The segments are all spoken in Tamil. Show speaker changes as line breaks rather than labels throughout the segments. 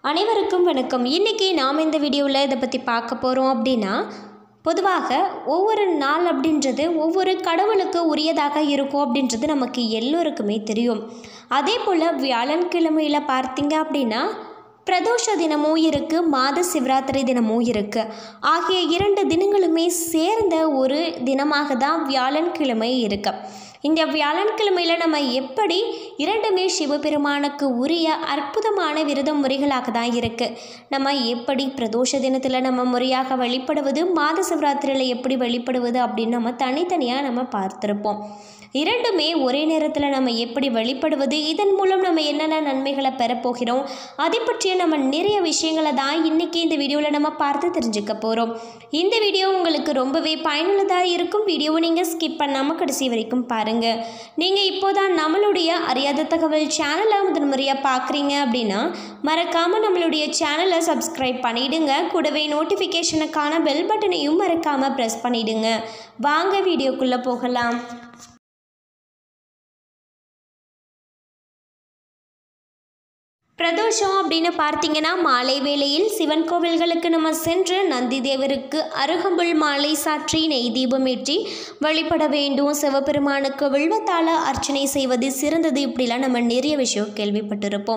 அனைவருக்கும் வணக்கம் இன்றைக்கி நாம் இந்த வீடியோவில் இதை பற்றி பார்க்க போகிறோம் அப்படின்னா பொதுவாக ஒவ்வொரு நாள் அப்படின்றது ஒவ்வொரு கடவுளுக்கு உரியதாக இருக்கும் அப்படின்றது நமக்கு எல்லோருக்குமே தெரியும் அதே போல் வியாழன்கிழமையில் பார்த்தீங்க அப்படின்னா பிரதோஷ தினமும் இருக்குது மாத சிவராத்திரி தினமும் இருக்குது ஆகிய இரண்டு தினங்களுமே சேர்ந்த ஒரு தினமாக தான் வியாழன்கிழமை இருக்குது இந்த வியாழன்கிழமையில் நம்ம எப்படி இரண்டுமே சிவபெருமானுக்கு உரிய அற்புதமான விரத முறைகளாக தான் இருக்குது நம்ம எப்படி பிரதோஷ தினத்தில் நம்ம முறையாக வழிபடுவது மாத சிவராத்திரியில் எப்படி வழிபடுவது அப்படின்னு நம்ம தனித்தனியாக நம்ம பார்த்துருப்போம் இரண்டுமே ஒரே நேரத்தில் நம்ம எப்படி வழிபடுவது இதன் மூலம் நம்ம என்னென்ன நன்மைகளை பெறப்போகிறோம் அதை பற்றிய நம்ம நிறைய விஷயங்களை தான் இன்றைக்கி இந்த வீடியோவில் நம்ம பார்த்து தெரிஞ்சுக்க போகிறோம் இந்த வீடியோ உங்களுக்கு ரொம்பவே பயனுள்ளதாக இருக்கும் வீடியோவை நீங்கள் ஸ்கிப் பண்ணாமல் கடைசி வரைக்கும் பாருங்கள் நீங்கள் இப்போதான் நம்மளுடைய அறியாத தகவல் சேனலை முதன் முறையாக பார்க்குறீங்க அப்படின்னா மறக்காமல் நம்மளுடைய சேனலை சப்ஸ்கிரைப் பண்ணிவிடுங்க கூடவே நோட்டிஃபிகேஷனுக்கான பெல் பட்டனையும் மறக்காமல் ப்ரெஸ் பண்ணிவிடுங்க வாங்க வீடியோக்குள்ளே போகலாம் பிரதோஷம் அப்படின்னு பார்த்தீங்கன்னா மாலை வேளையில் சிவன் கோவில்களுக்கு நம்ம சென்று நந்தி தேவருக்கு அருகம்புல் மாலை சாற்றி நெய் தீபமேற்றி வழிபட வேண்டும் சிவபெருமானுக்கு வில்வத்தால அர்ச்சனை செய்வது சிறந்தது இப்படிலாம் நம்ம நிறைய விஷயம் கேள்விப்பட்டிருப்போம்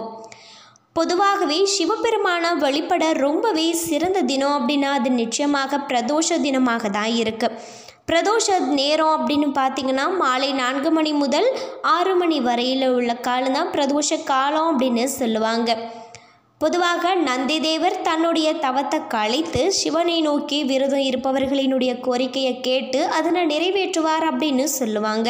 பொதுவாகவே சிவபெருமான வழிபட ரொம்பவே சிறந்த தினம் அப்படின்னா அது நிச்சயமாக பிரதோஷ தினமாக தான் இருக்குது பிரதோஷ நேரம் அப்படின்னு பார்த்தீங்கன்னா மாலை நான்கு மணி முதல் ஆறு மணி வரையில் உள்ள காலம் தான் பிரதோஷ காலம் அப்படின்னு சொல்லுவாங்க பொதுவாக நந்தி தேவர் தன்னுடைய தவத்தை கலைத்து சிவனை நோக்கி விரதம் இருப்பவர்களினுடைய கோரிக்கையை கேட்டு அதனை நிறைவேற்றுவார் அப்படின்னு சொல்லுவாங்க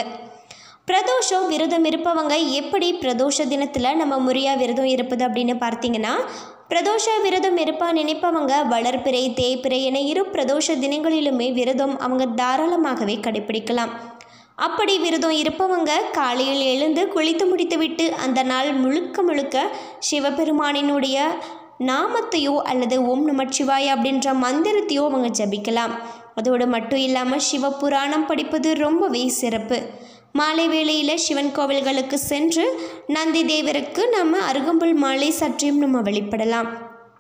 பிரதோஷம் விரதம் இருப்பவங்க எப்படி பிரதோஷ தினத்தில் நம்ம முறையாக விரதம் இருப்பது அப்படின்னு பார்த்தீங்கன்னா பிரதோஷ விரதம் இருப்பா நினைப்பவங்க வளர்ப்பிறை தேய்பிறை என இரு பிரதோஷ தினங்களிலுமே விரதம் அவங்க தாராளமாகவே கடைபிடிக்கலாம் அப்படி விரதம் இருப்பவங்க காலையில் எழுந்து குளித்து முடித்துவிட்டு அந்த நாள் முழுக்க முழுக்க சிவபெருமானினுடைய நாமத்தையோ அல்லது ஓம் நமச்சிவாய் அப்படின்ற மந்திரத்தையோ அவங்க ஜபிக்கலாம் அதோடு மட்டும் இல்லாமல் சிவபுராணம் படிப்பது ரொம்பவே சிறப்பு மாலை வேளையில் சிவன் கோவில்களுக்கு சென்று நந்தி தேவருக்கு நம்ம அருகம்புல் மாலை சற்றியும் நம்ம வழிபடலாம்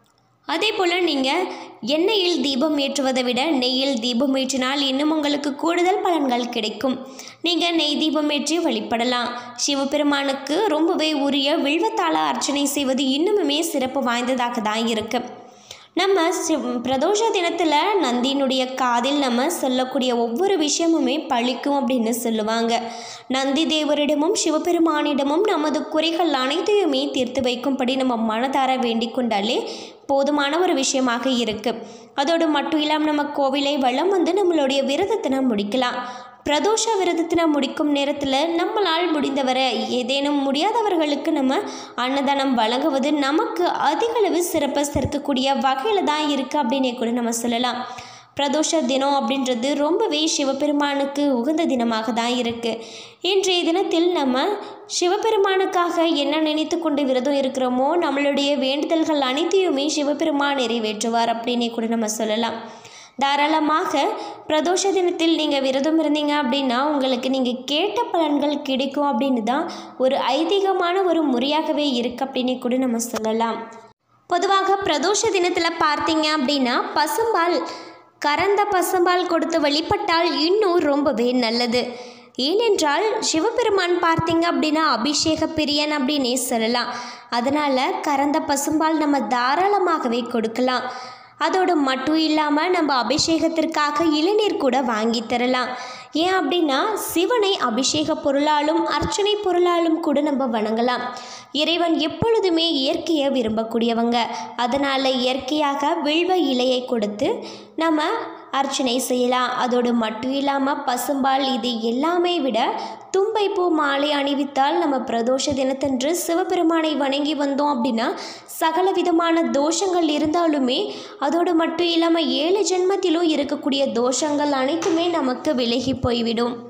அதே போல் நீங்கள் எண்ணெயில் தீபம் ஏற்றுவதை விட நெய்யில் தீபம் ஏற்றினால் இன்னும் உங்களுக்கு கூடுதல் பலன்கள் கிடைக்கும் நீங்கள் நெய் தீபம் ஏற்றி வழிபடலாம் சிவபெருமானுக்கு ரொம்பவே உரிய வில்வத்தால அர்ச்சனை செய்வது இன்னுமுமே சிறப்பு வாய்ந்ததாக தான் இருக்குது நம்ம சிவ் பிரதோஷ தினத்தில் நந்தியினுடைய காதில் நம்ம சொல்லக்கூடிய ஒவ்வொரு விஷயமுமே பழிக்கும் அப்படின்னு சொல்லுவாங்க நந்தி தேவரிடமும் சிவபெருமானிடமும் நமது குறைகள் அனைத்தையுமே தீர்த்து வைக்கும்படி நம்ம மனதார வேண்டிக் கொண்டாலே போதுமான ஒரு விஷயமாக இருக்குது அதோடு மட்டும் இல்லாமல் நம்ம கோவிலை வளம் வந்து நம்மளுடைய விரதத்தை நம்ம முடிக்கலாம் பிரதோஷ விரதத்தினை முடிக்கும் நேரத்தில் நம்மளால் முடிந்தவரை ஏதேனும் முடியாதவர்களுக்கு நம்ம அன்னதானம் வழங்குவது நமக்கு அதிகளவு சிறப்பை சேர்க்கக்கூடிய வகையில் தான் இருக்குது அப்படின்னே கூட நம்ம சொல்லலாம் பிரதோஷ தினம் அப்படின்றது ரொம்பவே சிவபெருமானுக்கு உகந்த தினமாக தான் இருக்குது இன்றைய தினத்தில் நம்ம சிவபெருமானுக்காக என்ன நினைத்து கொண்டு விரதம் இருக்கிறோமோ நம்மளுடைய வேண்டுதல்கள் அனைத்தையுமே சிவபெருமான் நிறைவேற்றுவார் அப்படின்னே கூட நம்ம சொல்லலாம் தாராளமாக பிரதோஷ தினத்தில் நீங்கள் விரதம் இருந்தீங்க அப்படின்னா உங்களுக்கு நீங்கள் கேட்ட பலன்கள் கிடைக்கும் அப்படின்னு தான் ஒரு ஐதீகமான ஒரு முறையாகவே இருக்குது அப்படின்னு கூட நம்ம சொல்லலாம் பொதுவாக பிரதோஷ தினத்தில் பார்த்தீங்க அப்படின்னா பசும்பால் கறந்த பசும்பால் கொடுத்து வழிபட்டால் இன்னும் ரொம்பவே நல்லது ஏனென்றால் சிவபெருமான் பார்த்தீங்க அப்படின்னா அபிஷேக பிரியன் அப்படின்னே சொல்லலாம் அதனால் கறந்த பசும்பால் நம்ம தாராளமாகவே கொடுக்கலாம் அதோடு மட்டும் இல்லாமல் நம்ம அபிஷேகத்திற்காக இளநீர் கூட வாங்கி தரலாம் ஏன் அப்படின்னா சிவனை அபிஷேக பொருளாலும் அர்ச்சனை பொருளாலும் கூட நம்ம வணங்கலாம் இறைவன் எப்பொழுதுமே இயற்கையை விரும்பக்கூடியவங்க அதனால் இயற்கையாக வில்வ இலையை கொடுத்து நம்ம அர்ச்சனை செய்யலாம் அதோடு மட்டும் இல்லாமல் பசும்பால் இது எல்லாமே விட தும்பைப்பூ மாலை அணிவித்தால் நம்ம பிரதோஷ தினத்தன்று சிவபெருமானை வணங்கி வந்தோம் அப்படின்னா சகல விதமான தோஷங்கள் இருந்தாலுமே அதோடு மட்டும் இல்லாமல் ஏழு ஜென்மத்திலும் இருக்கக்கூடிய தோஷங்கள் அனைத்துமே நமக்கு விலகி போய்விடும்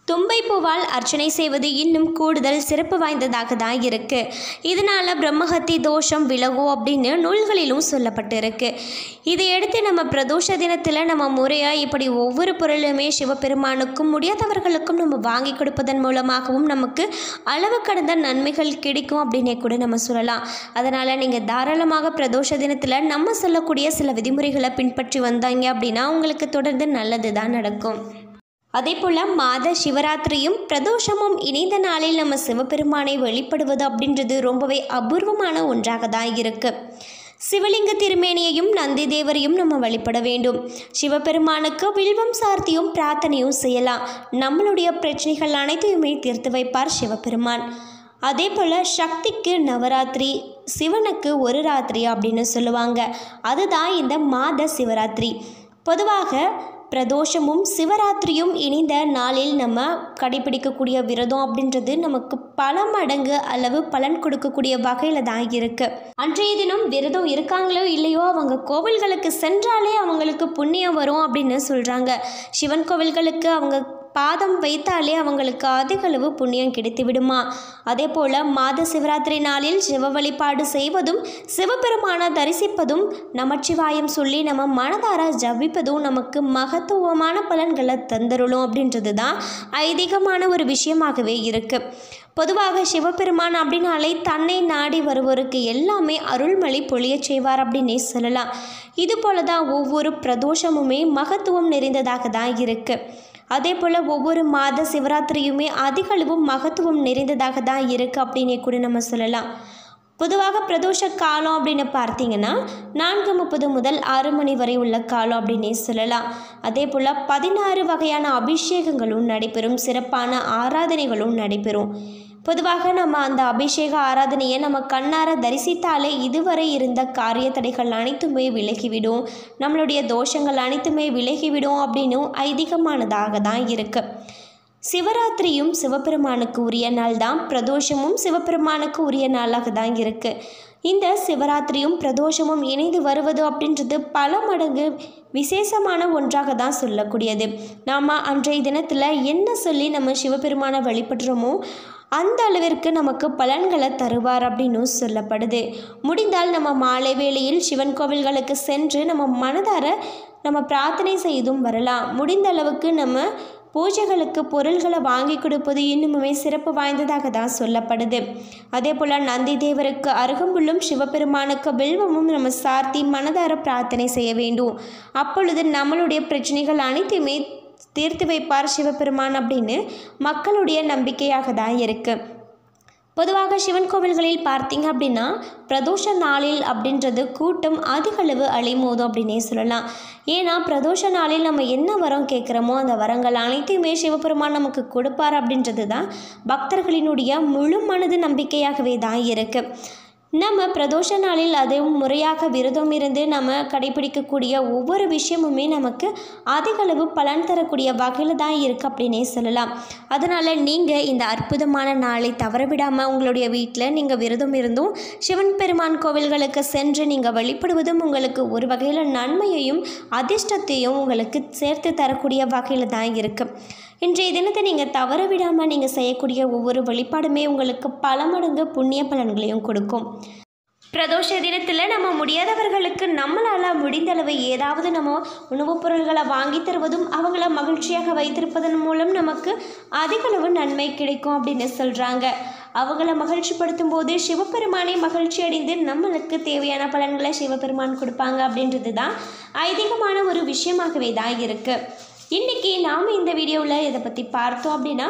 தும்பை பூவால் அர்ச்சனை செய்வது இன்னும் கூடுதல் சிறப்பு வாய்ந்ததாக தான் இருக்கு இதனால பிரம்மஹத்தி தோஷம் விலகும் அப்படின்னு நூல்களிலும் சொல்லப்பட்டிருக்கு இதையடுத்து நம்ம பிரதோஷ தினத்தில் நம்ம முறையாக இப்படி ஒவ்வொரு பொருளுமே சிவபெருமானுக்கும் முடியாதவர்களுக்கும் நம்ம வாங்கி கொடுப்பதன் மூலமாகவும் நமக்கு அளவு கடந்த நன்மைகள் கிடைக்கும் அப்படின்னே கூட நம்ம சொல்லலாம் அதனால் நீங்கள் தாராளமாக பிரதோஷ தினத்தில் நம்ம சொல்லக்கூடிய சில விதிமுறைகளை பின்பற்றி வந்தாங்க அப்படின்னா உங்களுக்கு தொடர்ந்து நல்லது தான் நடக்கும் அதே போல் மாத சிவராத்திரியும் பிரதோஷமும் இணைந்த நாளில் நம்ம சிவபெருமானை வெளிப்படுவது அப்படின்றது ரொம்பவே அபூர்வமான ஒன்றாக தான் இருக்குது சிவலிங்க திருமேனியையும் நந்தி தேவரையும் நம்ம வழிபட வேண்டும் சிவபெருமானுக்கு வில்வம் சார்த்தியும் பிரார்த்தனையும் செய்யலாம் நம்மளுடைய பிரச்சனைகள் அனைத்தையுமே தீர்த்து வைப்பார் சிவபெருமான் அதே போல் சக்திக்கு நவராத்திரி சிவனுக்கு ஒரு ராத்திரி அப்படின்னு சொல்லுவாங்க அதுதான் இந்த மாத சிவராத்திரி பொதுவாக பிரதோஷமும் சிவராத்திரியும் இணைந்த நாளில் நம்ம கடைபிடிக்கக்கூடிய விரதம் அப்படின்றது நமக்கு பல மடங்கு அளவு பலன் கொடுக்கக்கூடிய வகையில் தான் இருக்குது அன்றைய தினம் விரதம் இருக்காங்களோ இல்லையோ அவங்க கோவில்களுக்கு சென்றாலே அவங்களுக்கு புண்ணியம் வரும் அப்படின்னு சொல்கிறாங்க சிவன் கோவில்களுக்கு அவங்க பாதம் வைத்தாலே அவங்களுக்கு அதிகளவு புண்ணியம் கிடைத்து விடுமா அதே போல் மாத சிவராத்திரி நாளில் சிவ வழிபாடு செய்வதும் சிவபெருமான தரிசிப்பதும் நமச்சிவாயம் சொல்லி நம்ம மனதார ஜபிப்பதும் நமக்கு மகத்துவமான பலன்களை தந்தருளும் அப்படின்றது தான் ஐதீகமான ஒரு விஷயமாகவே இருக்குது பொதுவாக சிவபெருமான் அப்படின்னாலே தன்னை நாடி வருவோருக்கு எல்லாமே அருள்மொழி பொழியச் செய்வார் அப்படின்னே சொல்லலாம் இது போல தான் ஒவ்வொரு பிரதோஷமுமே மகத்துவம் நிறைந்ததாக தான் இருக்குது அதே போல் ஒவ்வொரு மாத சிவராத்திரியுமே அதிக அளவு மகத்துவம் நிறைந்ததாக தான் இருக்குது அப்படின்னே கூட நம்ம சொல்லலாம் பொதுவாக பிரதோஷ காலம் அப்படின்னு பார்த்தீங்கன்னா நான்கு முப்பது முதல் ஆறு மணி வரை உள்ள காலம் அப்படின்னே சொல்லலாம் அதே போல் பதினாறு வகையான அபிஷேகங்களும் நடைபெறும் சிறப்பான ஆராதனைகளும் நடைபெறும் பொதுவாக நம்ம அந்த அபிஷேக ஆராதனையை நம்ம கண்ணார தரிசித்தாலே இதுவரை இருந்த காரிய தடைகள் அனைத்துமே விலகிவிடும் நம்மளுடைய தோஷங்கள் அனைத்துமே விலகிவிடும் அப்படின்னு ஐதீகமானதாக தான் இருக்குது சிவராத்திரியும் சிவபெருமானுக்கு உரிய நாள் தான் பிரதோஷமும் சிவபெருமானுக்கு உரிய நாளாக தான் இருக்குது இந்த சிவராத்திரியும் பிரதோஷமும் இணைந்து வருவது அப்படின்றது பல மடங்கு விசேஷமான ஒன்றாக தான் சொல்லக்கூடியது நாம் அன்றைய தினத்தில் என்ன சொல்லி நம்ம சிவபெருமானை வழிபடுறோமோ அந்த அளவிற்கு நமக்கு பலன்களை தருவார் அப்படின்னு சொல்லப்படுது முடிந்தால் நம்ம மாலை வேளையில் சிவன் கோவில்களுக்கு சென்று நம்ம மனதார நம்ம பிரார்த்தனை செய்தும் வரலாம் முடிந்த அளவுக்கு நம்ம பூஜைகளுக்கு பொருள்களை வாங்கி கொடுப்பது இன்னுமே சிறப்பு வாய்ந்ததாக தான் சொல்லப்படுது அதே போல் நந்தி தேவருக்கு அருகம்புல்லும் சிவபெருமானுக்கு வில்வமும் நம்ம சார்த்தி மனதார பிரார்த்தனை செய்ய வேண்டும் அப்பொழுது நம்மளுடைய பிரச்சனைகள் அனைத்தையுமே தீர்த்து வைப்பார் சிவபெருமான் அப்படின்னு மக்களுடைய நம்பிக்கையாக தான் இருக்குது பொதுவாக சிவன் கோவில்களில் பார்த்தீங்க அப்படின்னா பிரதோஷ நாளில் அப்படின்றது கூட்டம் அதிகளவு அலைமோதும் அப்படின்னே சொல்லலாம் ஏன்னா பிரதோஷ நாளில் நம்ம என்ன வரம் கேட்குறோமோ அந்த வரங்கள் அனைத்தையுமே சிவபெருமான் நமக்கு கொடுப்பார் அப்படின்றது தான் பக்தர்களினுடைய முழு மனது நம்பிக்கையாகவே தான் இருக்குது நம்ம பிரதோஷ நாளில் அதுவும் முறையாக விரதம் இருந்து நம்ம கடைபிடிக்கக்கூடிய ஒவ்வொரு விஷயமுமே நமக்கு அதிக அளவு பலன் தரக்கூடிய வகையில் தான் இருக்குது அப்படின்னே சொல்லலாம் அதனால் நீங்கள் இந்த அற்புதமான நாளை தவறவிடாமல் உங்களுடைய வீட்டில் நீங்கள் விரதம் இருந்தும் சிவன் பெருமான் கோவில்களுக்கு சென்று நீங்கள் வழிபடுவதும் உங்களுக்கு ஒரு வகையில் நன்மையையும் அதிர்ஷ்டத்தையும் உங்களுக்கு சேர்த்து தரக்கூடிய வகையில் தான் இருக்குது இன்றைய தினத்தை நீங்கள் தவற விடாமல் நீங்கள் செய்யக்கூடிய ஒவ்வொரு வழிபாடுமே உங்களுக்கு பல மடங்கு புண்ணிய பலன்களையும் கொடுக்கும் பிரதோஷ தினத்தில் நம்ம முடியாதவர்களுக்கு நம்மளால் முடிந்தளவு ஏதாவது நம்ம உணவுப் பொருள்களை வாங்கி தருவதும் அவங்கள மகிழ்ச்சியாக வைத்திருப்பதன் மூலம் நமக்கு அதிகளவு நன்மை கிடைக்கும் அப்படின்னு சொல்கிறாங்க அவங்கள மகிழ்ச்சிப்படுத்தும் போது சிவபெருமானை மகிழ்ச்சி அடைந்து நம்மளுக்கு தேவையான பலன்களை சிவபெருமான் கொடுப்பாங்க அப்படின்றது தான் ஐதீகமான ஒரு விஷயமாகவே தான் இருக்குது இன்றைக்கி நாம் இந்த வீடியோவில் இதை பற்றி பார்த்தோம் அப்படின்னா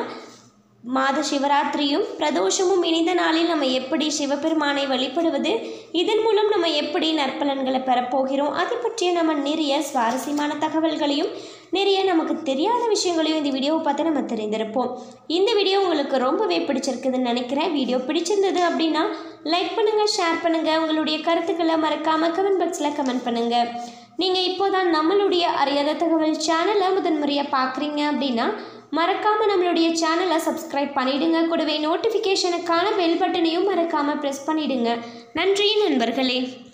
மாத சிவராத்திரியும் பிரதோஷமும் இணைந்த நாளில் நம்ம எப்படி சிவபெருமானை வழிபடுவது இதன் மூலம் நம்ம எப்படி நற்பலன்களை பெறப்போகிறோம் அதை பற்றிய நம்ம நிறைய சுவாரஸ்யமான தகவல்களையும் நிறைய நமக்கு தெரியாத விஷயங்களையும் இந்த வீடியோவை பார்த்து நம்ம தெரிந்திருப்போம் இந்த வீடியோ உங்களுக்கு ரொம்பவே பிடிச்சிருக்குதுன்னு நினைக்கிறேன் வீடியோ பிடிச்சிருந்தது அப்படின்னா லைக் பண்ணுங்கள் ஷேர் பண்ணுங்கள் உங்களுடைய கருத்துக்களை மறக்காமல் கமெண்ட் பாக்ஸில் கமெண்ட் பண்ணுங்கள் நீங்கள் இப்போதான் நம்மளுடைய அறியாத தகவல் சேனலை முதன்முறையாக பார்க்குறீங்க அப்படின்னா மறக்காமல் நம்மளுடைய சேனலை சப்ஸ்கிரைப் பண்ணிடுங்க கூடவே நோட்டிஃபிகேஷனுக்கான பெல் பட்டனையும் மறக்காமல் ப்ரெஸ் பண்ணிடுங்க நன்றி நண்பர்களே